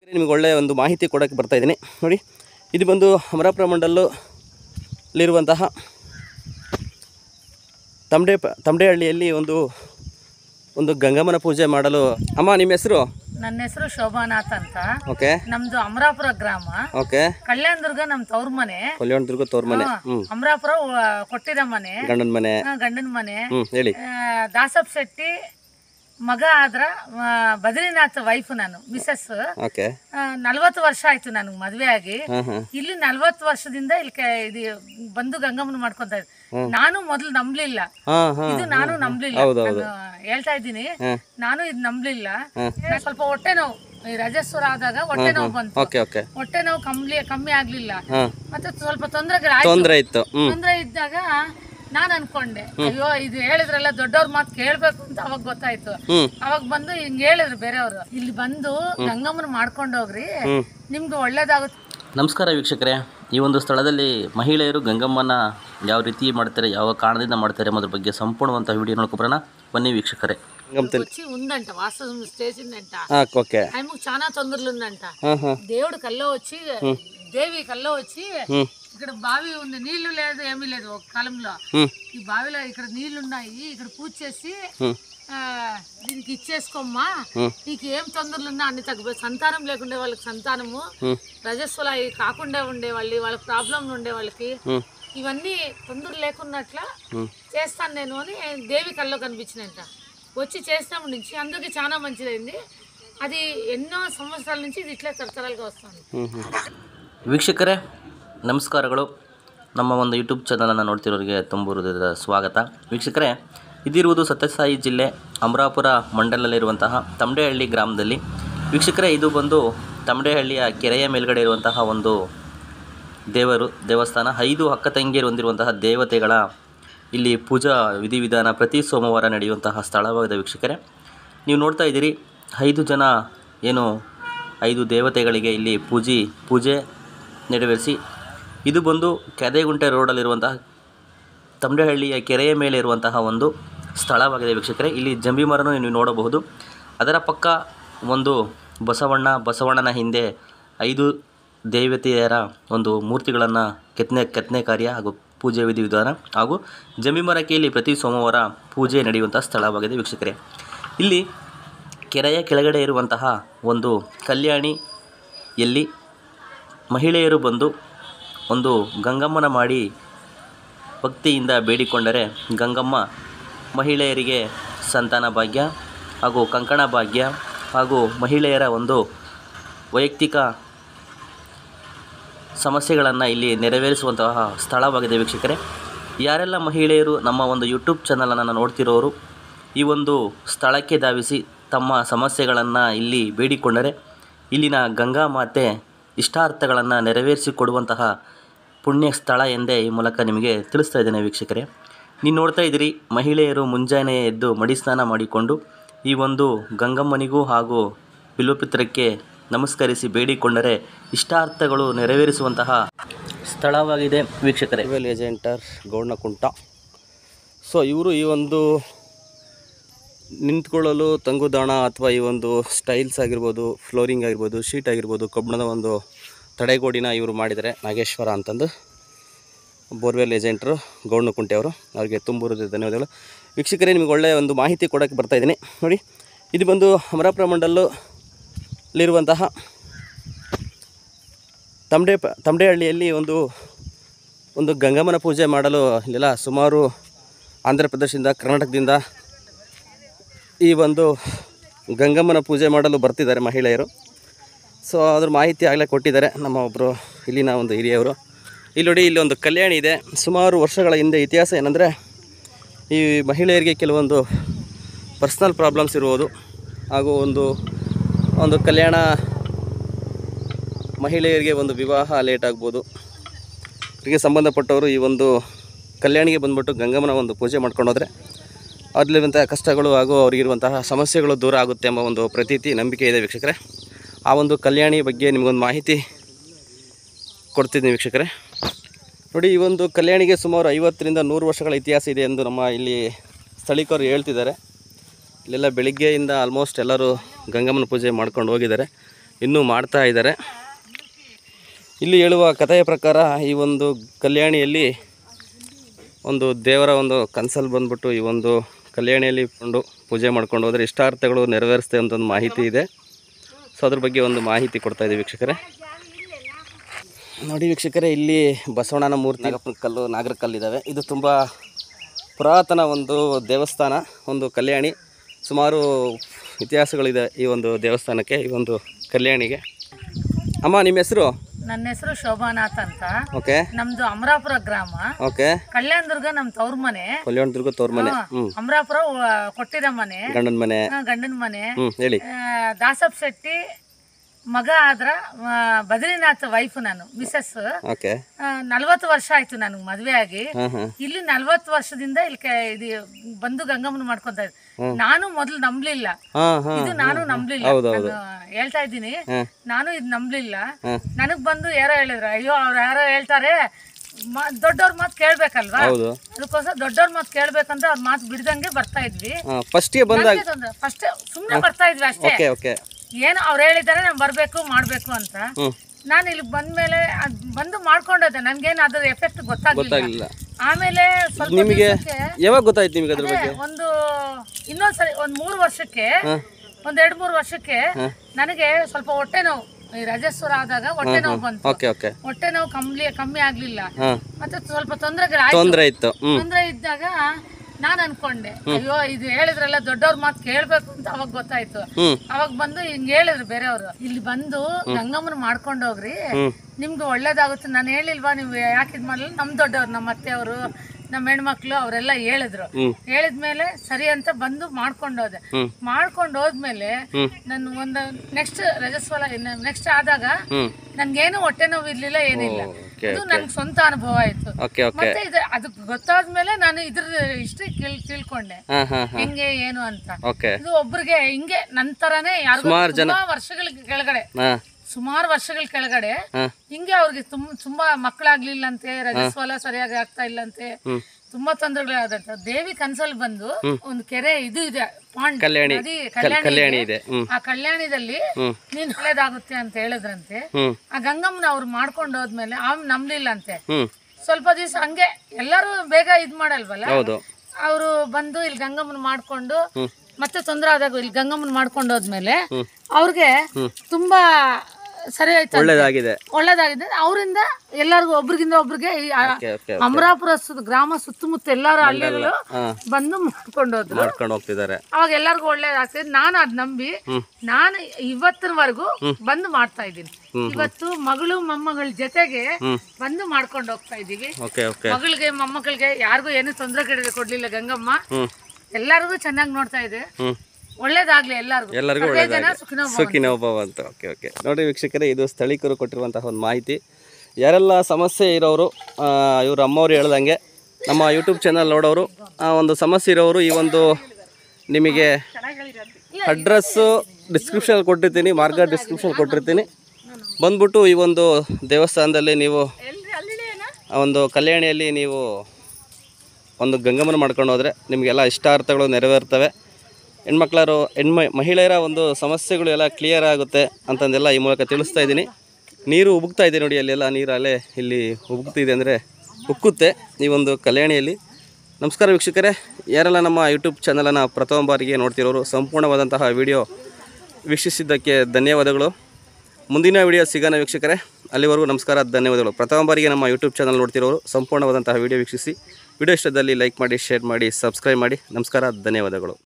ನಿಮಗೆ ಒಳ್ಳೆಯ ಒಂದು ಮಾಹಿತಿ ಕೊಡೋಕ್ಕೆ ಬರ್ತಾ ಇದ್ದೀನಿ ನೋಡಿ ಇದು ಬಂದು ಅಮರಾಪುರ ಮಂಡಲಲ್ಲಿರುವಂತಹ ತಮಡೆ ತಮಡೆಹಳ್ಳಿಯಲ್ಲಿ ಒಂದು ಒಂದು ಗಂಗಮ್ಮನ ಪೂಜೆ ಮಾಡಲು ಅಮ್ಮ ನಿಮ್ಮ ಹೆಸರು ನನ್ನ ಹೆಸರು ಶೋಭಾನಾಥ್ ಅಂತ ಓಕೆ ನಮ್ದು ಅಮರಾಪುರ ಗ್ರಾಮ ಓಕೆ ಕಲ್ಯಾಣದುರ್ಗ ನಮ್ ತವ್ರ ಮನೆ ಕಲ್ಯಾಣದುರ್ಗ ತೋರ್ ಮನೆ ಹ್ಞೂ ಅಮರಾಪುರ ಉ- ಕೊಟ್ಟಿರೋ ಮನೆ ಗಂಡನ ಮನೆ ಆ, ಗಂಡನ ಮನೆ ಹ್ಞೂ ಹೇಳಿ ಆ, ದಾಸಪ್ಪ ಶೆಟ್ಟಿ ಮಗ ಆದ್ರ ಆ, ಬದ್ರಿನಾಥ್ ವೈಫ್ ನಾನು ಮಿಸಸ್ ಓಕೆ ನಲ್ವತ್ತು ವರ್ಷ ಆಯ್ತು ನನಗೆ ಮದ್ವೆ ಆಗಿ ಹಾಂ ಹಾಂ ಇಲ್ಲಿ ನಲ್ವತ್ತು ವರ್ಷದಿಂದ ಇಲ್ಲಿ ಕೆ- ಇದು ಬಂದು ಗಂಗಮ್ಮನ ಮಾಡ್ಕೊಂತ ಇದ್ದೆ ನಾನು ಮೊದಲು ನಂಬ್ಲಿಲ್ಲ ಹಾಂ ಹಾಂ ಇದು ನಾನು ನಂಬ್ಲಿಲ್ಲ ನಾನು ಹೇಳ್ತಾ ಇದ್ದೀನಿ ನಾನು ಇದು ನಂಬ್ಲಿಲ್ಲ ನಾನ್ ಸ್ವಲ್ಪ ಹೊಟ್ಟೆ ನೋವು ಈ ರಜಸ್ವರ ಆದಾಗ ಹೊಟ್ಟೆ ನೋವು ಬಂತು ಓಕೆ ಓಕೆ ಹೊಟ್ಟೆ ನೋವು ಕಮ್ಮಿ ಕಮ್ಮಿ ಆಗ್ಲಿಲ್ಲ ಹಾಂ ಮತ್ತೆ ಸ್ವಲ್ಪ ತೊಂದರೆಗಳಾಯ್ತು ತೊಂದರೆ ಇತ್ತು ಹ್ಞೂ ತೊಂದರೆ ಇದ್ದಾಗ ನಾನ್ ಅನ್ಕೊಂಡೆ ಅಯ್ಯೋ ಇದು ಹೇಳಿದ್ರಲ್ಲ ದೊಡ್ಡವ್ರ ಮಾತು ಕೇಳ್ಬೇಕು ಅಂತ ಅವಾಗ ಗೊತ್ತಾಯ್ತು ಹ್ಞೂ ಅವಾಗ ಬಂದು ಹಿಂಗ್ ಹೇಳಿದ್ರು ಬೇರೆಯವರು ಇಲ್ಲಿ ಬಂದು ಗಂಗಮ್ಮನ ಮಾಡ್ಕೊಂಡು ಹೋಗ್ರಿ ನಿಮ್ಗೆ ಒಳ್ಳೇದಾಗುತ್ತೆ ನಮಸ್ಕಾರ ವೀಕ್ಷಕರೇ ಈ ಒಂದು ಸ್ಥಳದಲ್ಲಿ ಮಹಿಳೆಯರು ಗಂಗಮ್ಮನ ಯಾವ ರೀತಿ ಮಾಡ್ತಾರೆ ಯಾವ ಕಾರಣದಿಂದ ಮಾಡ್ತಾರೆ ಅನ್ನೋದ್ರ ಬಗ್ಗೆ ಸಂಪೂರ್ಣವಂತ ವಿಡಿಯೋ ನೋಡ್ಕೊಬರೋಣ ಬನ್ನಿ ವೀಕ್ಷಕರೇ గంతలు వచ్చి ఉందంట వాస్తవం చేసిందంట ఓకే ఆయనకు చాలా తొందరలు ఉందంట ఆహా. దేవుడు కల్లో వచ్చి దేవి కల్లో వచ్చి ఇక్కడ బావి ఉంది నీళ్లు లేదు ఏమీ లేదు ఒక కాలంలో హ్మ్. ఈ బావిలో ఇక్కడ నీళ్లు ఉన్నాయి ఇక్కడ పూజ చేసి ఆ, దీనికి ఇచ్చేసుకోమ్మా నీకు ఏం తొందరలు ఉన్నా అన్ని తగ్గిపోయి సంతానం లేకుండే వాళ్ళకి సంతానము రజస్వల అవి కాకుండా ఉండే వాళ్ళు వాళ్ళకి ప్రాబ్లం ఉండే వాళ్ళకి ఇవన్నీ తొందర లేకున్నట్ల చేస్తాను నేను అని దేవి కల్లో కనిపించినంట వచ్చి చేసినప్పటి నుంచి అందరికీ చాలా మంచిదైంది అది ఎన్నో సంవత్సరాల నుంచి ఇది ఇట్లే తరతరాలుగా వస్తుంది ವೀಕ್ಷಕರೇ ನಮಸ್ಕಾರಗಳು ನಮ್ಮ ಒಂದು ಯೂಟ್ಯೂಬ್ ಚಾನಲನ್ನು ನೋಡ್ತಿರೋರಿಗೆ ತುಂಬ ಹೃದಯದ ಸ್ವಾಗತ ವೀಕ್ಷಕರೇ ಇದಿರುವುದು ಸತ್ಯಸಾಯಿ ಜಿಲ್ಲೆ ಅಮರಾಪುರ ಮಂಡಲದಲ್ಲಿರುವಂತಹ ತಮಡೆಹಳ್ಳಿ ಗ್ರಾಮದಲ್ಲಿ ವೀಕ್ಷಕರೇ ಇದು ಬಂದು ತಮಡೆಹಳ್ಳಿಯ ಕೆರೆಯ ಮೇಲ್ಗಡೆ ಇರುವಂತಹ ಒಂದು ದೇವರು ದೇವಸ್ಥಾನ ಐದು ಅಕ್ಕ ತಂಗಿಯರು ಹೊಂದಿರುವಂತಹ ದೇವತೆಗಳ ಇಲ್ಲಿ ಪೂಜಾ ವಿಧಿವಿಧಾನ ಪ್ರತಿ ಸೋಮವಾರ ನಡೆಯುವಂತಹ ಸ್ಥಳವಾಗಿದೆ ವೀಕ್ಷಕರೇ ನೀವು ನೋಡ್ತಾ ಇದ್ದೀರಿ ಐದು ಜನ ಏನು ಐದು ದೇವತೆಗಳಿಗೆ ಇಲ್ಲಿ ಪೂಜೆ ಪೂಜೆ ನೆರವೇರಿಸಿ ಇದು ಬಂದು ಕೆದೆಗುಂಟೆ ರೋಡಲ್ಲಿರುವಂತಹ ತಮಡೆಹಳ್ಳಿಯ ಕೆರೆಯ ಮೇಲೆ ಇರುವಂತಹ ಒಂದು ಸ್ಥಳವಾಗಿದೆ ವೀಕ್ಷಕರೇ ಇಲ್ಲಿ ಜಂಬಿ ಮರನೂ ನೀವು ನೋಡಬಹುದು ಅದರ ಪಕ್ಕ ಒಂದು ಬಸವಣ್ಣ ಬಸವಣ್ಣನ ಹಿಂದೆ ಐದು ದೇವತೆಯರ ಒಂದು ಮೂರ್ತಿಗಳನ್ನು ಕೆತ್ತನೆ ಕೆತ್ತನೆ ಕಾರ್ಯ ಹಾಗೂ ಪೂಜೆ ವಿಧಿವಿಧಾನ ಹಾಗೂ ಜಂಬಿ ಮರಕ್ಕೆ ಇಲ್ಲಿ ಪ್ರತಿ ಸೋಮವಾರ ಪೂಜೆ ನಡೆಯುವಂಥ ಸ್ಥಳವಾಗಿದೆ ವೀಕ್ಷಕರೇ ಇಲ್ಲಿ ಕೆರೆಯ ಕೆಳಗಡೆ ಇರುವಂತಹ ಒಂದು ಕಲ್ಯಾಣಿಯಲ್ಲಿ ಮಹಿಳೆಯರು ಬಂದು ಒಂದು ಗಂಗಮ್ಮನ ಮಾಡಿ ಭಕ್ತಿಯಿಂದ ಬೇಡಿಕೊಂಡರೆ ಗಂಗಮ್ಮ ಮಹಿಳೆಯರಿಗೆ ಸಂತಾನ ಭಾಗ್ಯ ಹಾಗೂ ಕಂಕಣ ಭಾಗ್ಯ ಹಾಗೂ ಮಹಿಳೆಯರ ಒಂದು ವೈಯಕ್ತಿಕ ಸಮಸ್ಯೆಗಳನ್ನು ಇಲ್ಲಿ ನೆರವೇರಿಸುವಂತಹ ಸ್ಥಳವಾಗಿದೆ ವೀಕ್ಷಕರೇ ಯಾರೆಲ್ಲ ಮಹಿಳೆಯರು ನಮ್ಮ ಒಂದು ಯೂಟ್ಯೂಬ್ ಚಾನಲನ್ನು ನೋಡ್ತಿರೋರು ಈ ಒಂದು ಸ್ಥಳಕ್ಕೆ ಧಾವಿಸಿ ತಮ್ಮ ಸಮಸ್ಯೆಗಳನ್ನು ಇಲ್ಲಿ ಬೇಡಿಕೊಂಡರೆ ಇಲ್ಲಿನ ಗಂಗಾ ಮಾತೆ ಇಷ್ಟಾರ್ಥಗಳನ್ನು ನೆರವೇರಿಸಿಕೊಡುವಂತಹ ಪುಣ್ಯ ಸ್ಥಳ ಎಂದೇ ಈ ಮೂಲಕ ನಿಮಗೆ ತಿಳಿಸ್ತಾ ಇದ್ದೇನೆ ವೀಕ್ಷಕರೇ ನೀವು ನೋಡ್ತಾ ಇದ್ದೀರಿ ಮಹಿಳೆಯರು ಮುಂಜಾನೆ ಎದ್ದು ಮಡಿ ಸ್ನಾನ ಮಾಡಿಕೊಂಡು ಈ ಒಂದು ಗಂಗಮ್ಮನಿಗೂ ಹಾಗೂ ಬಿಲ್ವಪಿತ್ರಕ್ಕೆ ನಮಸ್ಕರಿಸಿ ಬೇಡಿಕೊಂಡರೆ ಇಷ್ಟಾರ್ಥಗಳು ನೆರವೇರಿಸುವಂತಹ ಸ್ಥಳವಾಗಿದೆ ವೀಕ್ಷಕರೇ ಟ್ರಾವೆಲ್ ಏಜೆಂಟರ್ ಗೌಡ್ನಕುಂಟ ಸೊ ಇವರು ಈ ಒಂದು ನಿಂತ್ಕೊಳ್ಳಲು ತಂಗುದಾಣ ಅಥವಾ ಈ ಒಂದು ಸ್ಟೈಲ್ಸ್ ಆಗಿರ್ಬೋದು ಫ್ಲೋರಿಂಗ್ ಆಗಿರ್ಬೋದು ಶೀಟ್ ಆಗಿರ್ಬೋದು ಕಬ್ಬಿಣದ ಒಂದು ತಡೆಗೋಡಿನ ಇವರು ಮಾಡಿದ್ದಾರೆ ನಾಗೇಶ್ವರ ಅಂತಂದು ಬೋರ್ವೆಲ್ ಏಜೆಂಟ್ರು ಗೌಡ್ನಕುಂಟೆ ಅವರು ಅವರಿಗೆ ತುಂಬ ಹೃದಯದ ಧನ್ಯವಾದಗಳು ವೀಕ್ಷಕರೇ ನಿಮಗೆ ಒಳ್ಳೆಯ ಒಂದು ಮಾಹಿತಿ ಕೊಡೋಕ್ಕೆ ಬರ್ತಾ ಇದ್ದೀನಿ ನೋಡಿ ಇದು ಬಂದು ಅಮರಾಪುರ ಮಂಡಲಲ್ಲಿರುವಂತಹ ತಮಡೆ ತಮಡೆಹಳ್ಳಿಯಲ್ಲಿ ಒಂದು ಒಂದು ಗಂಗಮ್ಮನ ಪೂಜೆ ಮಾಡಲು ಇಲ್ಲೆಲ್ಲ ಸುಮಾರು ಆಂಧ್ರ ಪ್ರದೇಶದಿಂದ ಕರ್ನಾಟಕದಿಂದ ಈ ಒಂದು ಗಂಗಮ್ಮನ ಪೂಜೆ ಮಾಡಲು ಬರ್ತಿದ್ದಾರೆ ಮಹಿಳೆಯರು ಸೊ ಅದ್ರ ಮಾಹಿತಿ ಆಗಲೇ ಕೊಟ್ಟಿದ್ದಾರೆ ನಮ್ಮ ಒಬ್ಬರು ಇಲ್ಲಿನ ಒಂದು ಹಿರಿಯವರು ಇಲ್ಲಿ ನೋಡಿ ಇಲ್ಲಿ ಒಂದು ಕಲ್ಯಾಣಿ ಇದೆ ಸುಮಾರು ವರ್ಷಗಳ ಹಿಂದೆ ಇತಿಹಾಸ ಏನಂದರೆ ಈ ಮಹಿಳೆಯರಿಗೆ ಕೆಲವೊಂದು ಪರ್ಸ್ನಲ್ ಪ್ರಾಬ್ಲಮ್ಸ್ ಇರುವುದು ಹಾಗೂ ಒಂದು ಒಂದು ಕಲ್ಯಾಣ ಮಹಿಳೆಯರಿಗೆ ಒಂದು ವಿವಾಹ ಲೇಟ್ ಆಗ್ಬೋದು ಇವರಿಗೆ ಸಂಬಂಧಪಟ್ಟವರು ಈ ಒಂದು ಕಲ್ಯಾಣಿಗೆ ಬಂದ್ಬಿಟ್ಟು ಗಂಗಮ್ಮನ ಒಂದು ಪೂಜೆ ಮಾಡ್ಕೊಂಡು ಹೋದರೆ ಅದರಲ್ಲಿರುವಂಥ ಕಷ್ಟಗಳು ಹಾಗೂ ಅವರಿಗಿರುವಂತಹ ಸಮಸ್ಯೆಗಳು ದೂರ ಆಗುತ್ತೆ ಎಂಬ ಒಂದು ಪ್ರತೀತಿ ನಂಬಿಕೆ ಇದೆ ವೀಕ್ಷಕರೇ ಆ ಒಂದು ಕಲ್ಯಾಣಿ ಬಗ್ಗೆ ನಿಮಗೊಂದು ಮಾಹಿತಿ ಕೊಡ್ತಿದ್ದೀನಿ ವೀಕ್ಷಕರೇ ನೋಡಿ ಈ ಒಂದು ಕಲ್ಯಾಣಿಗೆ ಸುಮಾರು ಐವತ್ತರಿಂದ ನೂರು ವರ್ಷಗಳ ಇತಿಹಾಸ ಇದೆ ಎಂದು ನಮ್ಮ ಇಲ್ಲಿ ಸ್ಥಳೀಕರು ಹೇಳ್ತಿದ್ದಾರೆ ಇಲ್ಲೆಲ್ಲ ಬೆಳಿಗ್ಗೆಯಿಂದ ಆಲ್ಮೋಸ್ಟ್ ಎಲ್ಲರೂ ಗಂಗಮ್ಮನ ಪೂಜೆ ಮಾಡ್ಕೊಂಡು ಹೋಗಿದ್ದಾರೆ ಇನ್ನೂ ಮಾಡ್ತಾ ಇದ್ದಾರೆ ಇಲ್ಲಿ ಹೇಳುವ ಕಥೆಯ ಪ್ರಕಾರ ಈ ಒಂದು ಕಲ್ಯಾಣಿಯಲ್ಲಿ ಒಂದು ದೇವರ ಒಂದು ಕನ್ಸಲ್ಲಿ ಬಂದ್ಬಿಟ್ಟು ಈ ಒಂದು ಕಲ್ಯಾಣಿಯಲ್ಲಿ ಕೊಂಡು ಪೂಜೆ ಮಾಡ್ಕೊಂಡು ಹೋದರೆ ಇಷ್ಟಾರ್ಥಗಳು ನೆರವೇರಿಸ್ತೇವೆ ಅಂತ ಒಂದು ಮಾಹಿತಿ ಇದೆ ಸೊ ಅದ್ರ ಬಗ್ಗೆ ಒಂದು ಮಾಹಿತಿ ಕೊಡ್ತಾ ಇದ್ದೀವಿ ವೀಕ್ಷಕರೇ ನೋಡಿ ವೀಕ್ಷಕರೇ ಇಲ್ಲಿ ಬಸವಣ್ಣನ ಮೂರ್ತಿ ನಾಗಪ್ಪನ ಕಲ್ಲು ನಾಗರ ಕಲ್ಲು ಇದ್ದಾವೆ ಇದು ತುಂಬ ಪುರಾತನ ಒಂದು ದೇವಸ್ಥಾನ ಒಂದು ಕಲ್ಯಾಣಿ ಸುಮಾರು ಇತಿಹಾಸಗಳಿದೆ ಈ ಒಂದು ದೇವಸ್ಥಾನಕ್ಕೆ ಈ ಒಂದು ಕಲ್ಯಾಣಿಗೆ ಅಮ್ಮ ನಿಮ್ಮ ಹೆಸರು ನನ್ನ ಹೆಸರು ಶೋಭಾನಾಥ್ ಅಂತ ಓಕೆ ನಮ್ದು ಅಮರಾಪುರ ಗ್ರಾಮ ಓಕೆ ಕಲ್ಯಾಣದುರ್ಗ ನಮ್ ತವ್ರ ಮನೆ ಕಲ್ಯಾಣ ದುರ್ಗ ತೋರ್ ಮನೆ ಹ್ಞೂ ಅಮರಾಪುರ ಉ- ಕೊಟ್ಟಿರೋ ಮನೆ ಗಂಡನ ಮನೆ ಗಂಡನ ಮನೆ ಹ್ಞೂ ಹೇಳಿ ಆ, ದಾಸಪ್ಪ ಶೆಟ್ಟಿ ಮಗ ಆದ್ರ ಆ, ಬದ್ರಿನಾಥ್ ವೈಫ್ ನಾನು ಮಿಸಸ್ ಓಕೆ ನಲ್ವತ್ತು ವರ್ಷ ಆಯ್ತು ನನಗೆ ಮದ್ವೆ ಆಗಿ ಹಾಂ ಹಾಂ ಇಲ್ಲಿ ನಲ್ವತ್ತು ವರ್ಷದಿಂದ ಇಲ್ಲಿ ಕೆ- ಇದು ಬಂದು ಗಂಗಮ್ಮನ ಮಾಡ್ಕೊಂತ ಇದ್ದೆ ನಾನು ಮೊದಲು ನಂಬ್ಲಿಲ್ಲ ಹಾಂ ಹಾಂ ಇದು ನಾನು ನಂಬ್ಲಿಲ್ಲ ಹೌದೌದು. ನಾನು ಹೇಳ್ತಾ ಇದ್ದೀನಿ ಹಾಂ ನಾನು ಇದು ನಂಬ್ಲಿಲ್ಲ ಹಾಂ. ನನಗ್ ಬಂದು ಯಾರೋ ಹೇಳಿದ್ರು ಅಯ್ಯೋ ಅವ್ರು ಯಾರೋ ಹೇಳ್ತಾರೆ ಮ- ದೊಡ್ಡವ್ರ ಮಾತು ಕೇಳ್ಬೇಕಲ್ವಾ ಹೌದು ಅದಕ್ಕೋಸ್ಕರ ದೊಡ್ಡವ್ರ ಮಾತು ಕೇಳ್ಬೇಕಂತ ಅವ್ರ ಮಾತು ಬಿಡ್ದಂಗೆ ಬರ್ತಾ ಇದ್ವಿ ಹಾಂ ಫಸ್ಟಿಗೆ ಬಂದಾಗ ಫಸ್ಟ್ ಸುಮ್ಮನೆ ಬರ್ತಾ ಇದ್ವಿ ಅಷ್ಟೇ ಓಕೆ ಓಕೆ ಏನು ಅವ್ರು ಹೇಳಿದ್ದಾರೆ ನಾನು ಬರಬೇಕು ಮಾಡಬೇಕು ಅಂತ ಹ್ಞೂ ನಾನು ಇಲ್ಲಿ ಬಂದ್ಮೇಲೆ ಅದ್ ಬಂದು ಮಾಡ್ಕೊಂಡೋದೆ ನನ್ಗೇನು ಅದ್ರ ಎಫೆಕ್ಟ್ ಗೊತ್ತಾಗ್ಲಿಲ್ಲ ಗೊತ್ತಾಗಲಿಲ್ಲ ಆಮೇಲೆ ಸ್ವಲ್ಪ ನಿಮಗೆ ದಿವ್ಸಕ್ಕೆ ಯಾವಾಗ ಗೊತ್ತಾಯ್ತು ನಿಮಗೆ ಅದ್ರ ಬಗ್ಗೆ ಒಂದು ಇನ್ನೊಂದ್ಸರಿ ಒಂದ್ ಮೂರು ವರ್ಷಕ್ಕೆ ಒಂದ್ ಎರಡ್ ಮೂರು ವರ್ಷಕ್ಕೆ ನನಗೆ ಸ್ವಲ್ಪ ಹೊಟ್ಟೆ ನೋವು ಈ ರಜಸ್ವರ ಆದಾಗ ಹೊಟ್ಟೆ ನೋವು ಬಂತು ಓಕೆ ಓಕೆ ಹೊಟ್ಟೆ ನೋವು ಕಮ್ಮಿ ಕಮ್ಮಿ ಆಗ್ಲಿಲ್ಲ ಹಾಂ ಮತ್ತೆ ಸ್ವಲ್ಪ ತೊಂದರೆಗಳಾಯ್ತು ತೊಂದರೆ ಇತ್ತು ಹ್ಞೂ ತೊಂದರೆ ಇದ್ದಾಗ ನಾನ್ ಅನ್ಕೊಂಡೆ ಅಯ್ಯೋ ಇದು ಹೇಳಿದ್ರಲ್ಲ ದೊಡ್ಡವ್ರ ಮಾತು ಕೇಳ್ಬೇಕು ಅಂತ ಅವಾಗ ಗೊತ್ತಾಯ್ತು ಹ್ಞೂ ಅವಾಗ ಬಂದು ಹಿಂಗ್ ಹೇಳಿದ್ರು ಬೇರೆಯವರು ಇಲ್ಲಿ ಬಂದು ಗಂಗಮ್ಮನ ಮಾಡ್ಕೊಂಡು ಹೋಗ್ರಿ ನಿಮ್ಗೆ ಒಳ್ಳೇದಾಗುತ್ತೆ ನಾನು ಹೇಳಿಲ್ವಾ ನೀವು ಯಾಕೆ ಇದು ಮಾಡಲಿಲ್ಲ ನಮ್ಮ ದೊಡ್ಡವ್ರು ನಮ್ಮ ಅತ್ತೆಯವರು ನಮ್ಮ ಹೆಣ್ಮಕ್ಳು ಅವರೆಲ್ಲ ಹೇಳಿದ್ರು ಹ್ಮ್. ಹೇಳಿದ್ಮೇಲೆ ಸರಿ ಅಂತ ಬಂದು ಮಾಡ್ಕೊಂಡು ಹೋದೆ ಹ್ಮ್. ಮಾಡ್ಕೊಂಡು ಹೋದ್ಮೇಲೆ ಹ್ಮ್. ನಾನು ಒಂದು ನೆಕ್ಸ್ಟ್ ರಜಸ್ವಲ ನೆಕ್ಸ್ಟ್ ಆದಾಗ ಹ್ಞೂ ನನ್ಗೇನು ಹೊಟ್ಟೆ ನೋವು ಇರ್ಲಿಲ್ಲ ಏನಿಲ್ಲ ಓಕೆ ಇದು ನನ್ಗೆ ಸ್ವಂತ ಅನುಭವ ಆಯ್ತು ಓಕೆ ಓಕೆ ಮತ್ತೆ ಇದು ಅದು ಗೊತ್ತಾದ್ಮೇಲೆ ನಾನು ಇದ್ರ ಹಿಸ್ಟ್ರಿ ಕೇಳ್ ತಿಳ್ಕೊಂಡೆ ಹಾಂ ಹಾಂ ಹಾಂ ಹೆಂಗೆ ಏನು ಅಂತ ಓಕೆ ಇದು ಒಬ್ರಿಗೆ ಹಿಂಗೆ ನಂತರನೇ ಯಾರಿಗೂ ತುಂಬಾ ವರ್ಷಗಳ ಕೆಳಗಡೆ ಹಾಂ ಸುಮಾರು ವರ್ಷಗಳ ಕೆಳಗಡೆ ಹಾಂ ಹಿಂಗೆ ಅವ್ರಿಗೆ ತುಂಬ ತುಂಬಾ ಮಕ್ಕಳಾಗ್ಲಿಲ್ಲಂತೆ ರಜಸ್ವಲ ಸರಿಯಾಗಿ ಆಗ್ತಾ ಇಲ್ಲಂತೆ ಹ್ಮ್. ತುಂಬಾ ತೊಂದರೆಗಳಾದಂತ ದೇವಿ ಕನ್ಸಲ್ ಬಂದು ಒಂದು ಕೆರೆ ಇದು ಇದೆ ಪಾಂಡ್ ಕಲ್ಯಾಣಿ ನದಿ ಕಲ್- ಕಲ್ಯಾಣಿ ಕಲ್ಯಾಣಿ ಇದೆ. ಇದೆ ಹ್ಞೂ ಆ ಕಲ್ಯಾಣಿದಲ್ಲಿ ನೀನ್ ಒಳ್ಳೇದಾಗುತ್ತೆ ಅಂತ ಹೇಳಿದ್ರಂತೆ ಹ್ಞೂ ಆ ಗಂಗಮ್ಮನ ಅವ್ರು ಮಾಡ್ಕೊಂಡು ಹೋದ್ಮೇಲೆ ಆಮ್ ನಂಬ್ಲಿಲ್ಲಂತೆ ಹ್ಞೂ ಸ್ವಲ್ಪ ದಿವಸ ಹಂಗೆ ಎಲ್ಲರೂ ಬೇಗ ಇದ್ ಮಾಡಲ್ವಲ್ಲ ಹೌದು ಅವರು ಬಂದು ಇಲ್ಲಿ ಗಂಗಮ್ಮನ ಮಾಡ್ಕೊಂಡು ಮತ್ತೆ ತೊಂದರೆ ಆದಾಗ ಇಲ್ಲಿ ಗಂಗಮ್ಮನ ಮಾಡ್ಕೊಂಡು ಹೋದ್ಮೇಲೆ ಅವ್ರಿಗೆ ತುಂಬಾ ಸರಿ ಆಯ್ತು ಒಳ್ಳೇದಾಗಿದೆ ಒಳ್ಳೇದಾಗಿದೆ ಅವರಿಂದ ಎಲ್ಲರಿಗೂ ಒಬ್ರಿಗಿಂತ ಒಬ್ರಿಗೆ ಈ ಆ- ಓಕೆ ಓಕೆ ಅಮರಾಪುರ ಸು- ಗ್ರಾಮ ಸುತ್ತಮುತ್ತ ಎಲ್ಲಾರು ಹಳ್ಳಿಗಳು ಹಾಂ ಬಂದು ಮಾಡ್ಕೊಂಡು ಹೋದ್ರು ಮಾಡ್ಕೊಂಡು ಹೋಗ್ತಿದ್ದಾರೆ ಅವಾಗ ಎಲ್ಲರಿಗೂ ಒಳ್ಳೇದಾಗ್ತದೆ ನಾನು ಅದ್ ನಂಬಿ ನಾನು ಇವತ್ತಿನವರೆಗೂ ಬಂದು ಮಾಡ್ತಾ ಇದ್ದೀನಿ ಇವತ್ತು ಮಗಳು ಮೊಮ್ಮಗಳ ಜೊತೆಗೆ ಬಂದು ಮಾಡ್ಕೊಂಡು ಹೋಗ್ತಾ ಇದ್ದೀವಿ ಓಕೆ ಓಕೆ ಮಗಳಿಗೆ ಮೊಮ್ಮಕ್ಕಳಿಗೆ ಯಾರಿಗೂ ಏನು ತೊಂದರೆ ಕೊಡ್ಲಿಲ್ಲ ಗಂಗಮ್ಮ ಹ್ಞೂ ಎಲ್ಲರಿಗೂ ಚೆನ್ನಾಗಿ ನೋಡ್ತಾ ಇದೆ ಹ್ಞೂ ಒಳ್ಳೇದಾಗ್ಲಿ ಎಲ್ಲರಿಗೂ ಎಲ್ಲರಿಗೂ ಸರ್ವೇ ಜನ ಒಳ್ಳೇದಾಗಲಿ ಸುಖಿನೋ ಭವಂತು. ಸುಖಿನೋಭವ ಅಂತ ಓಕೆ ಓಕೆ ನೋಡಿ ವೀಕ್ಷಕರೇ ಇದು ಸ್ಥಳೀಕರು ಕೊಟ್ಟಿರುವಂತಹ ಒಂದು ಮಾಹಿತಿ ಯಾರೆಲ್ಲ ಸಮಸ್ಯೆ ಇರೋರು ಆ, ಇವ್ರ ಅಮ್ಮವ್ರು ಹೇಳ್ದಂಗೆ ನಮ್ಮ ಯೂಟ್ಯೂಬ್ ಚಾನಲ್ ನೋಡೋರು ಆ ಒಂದು ಸಮಸ್ಯೆ ಇರೋರು ಈ ಒಂದು ನಿಮಗೆ ಅಡ್ರೆಸ್ಸು ಡಿಸ್ಕ್ರಿಪ್ಷನ್ ಕೊಟ್ಟಿರ್ತೀನಿ ಮಾರ್ಗ ಡಿಸ್ಕ್ರಿಪ್ಷನ್ ಕೊಟ್ಟಿರ್ತೀನಿ ಬಂದ್ಬಿಟ್ಟು ಈ ಒಂದು ದೇವಸ್ಥಾನದಲ್ಲಿ ನೀವು ಆ ಒಂದು ಕಲ್ಯಾಣಿಯಲ್ಲಿ ನೀವು ಒಂದು ಗಂಗಮ್ಮನ ಮಾಡ್ಕೊಂಡು ಹೋದರೆ ನಿಮಗೆಲ್ಲ ಇಷ್ಟಾರ್ಥಗಳು ನೆರವೇರ್ತವೆ ಹೆಣ್ಮಕ್ಳರು ಹೆಣ್ಮ ಮಹಿಳೆಯರ ಒಂದು ಸಮಸ್ಯೆಗಳು ಎಲ್ಲ ಕ್ಲಿಯರ್ ಆಗುತ್ತೆ ಅಂತಂದೆಲ್ಲ ಈ ಮೂಲಕ ತಿಳಿಸ್ತಾ ಇದ್ದೀನಿ ನೀರು ಉಬುಕ್ತಾ ಇದೆ ನೋಡಿ ಅಲ್ಲೆಲ್ಲ ನೀರು ಅಲ್ಲೇ ಇಲ್ಲಿ ಉಬುಕ್ತಿದೆ ಅಂದರೆ ಉಕ್ಕುತ್ತೆ ಈ ಒಂದು ಕಲ್ಯಾಣಿಯಲ್ಲಿ ನಮಸ್ಕಾರ ವೀಕ್ಷಕರೇ ಯಾರೆಲ್ಲ ನಮ್ಮ ಯೂಟ್ಯೂಬ್ ಚಾನಲನ್ನು ಪ್ರಥಮ ಬಾರಿಗೆ ನೋಡ್ತಿರೋರು ಸಂಪೂರ್ಣವಾದಂತಹ ವಿಡಿಯೋ ವೀಕ್ಷಿಸಿದ್ದಕ್ಕೆ ಧನ್ಯವಾದಗಳು ಮುಂದಿನ ವಿಡಿಯೋ ಸಿಗೋಣ ವೀಕ್ಷಕರೇ ಅಲ್ಲಿವರೆಗೂ ನಮಸ್ಕಾರ ಧನ್ಯವಾದಗಳು ಪ್ರಥಮ ಬಾರಿಗೆ ನಮ್ಮ ಯೂಟ್ಯೂಬ್ ಚಾನಲ್ ನೋಡ್ತಿರೋರು ಸಂಪೂರ್ಣವಾದಂತಹ ವಿಡಿಯೋ ವೀಕ್ಷಿಸಿ ವಿಡಿಯೋ ಇಷ್ಟದಲ್ಲಿ ಲೈಕ್ ಮಾಡಿ ಶೇರ್ ಮಾಡಿ ಸಬ್ಸ್ಕ್ರೈಬ್ ಮಾಡಿ ನಮಸ್ಕಾರ ಧನ್ಯವಾದಗಳು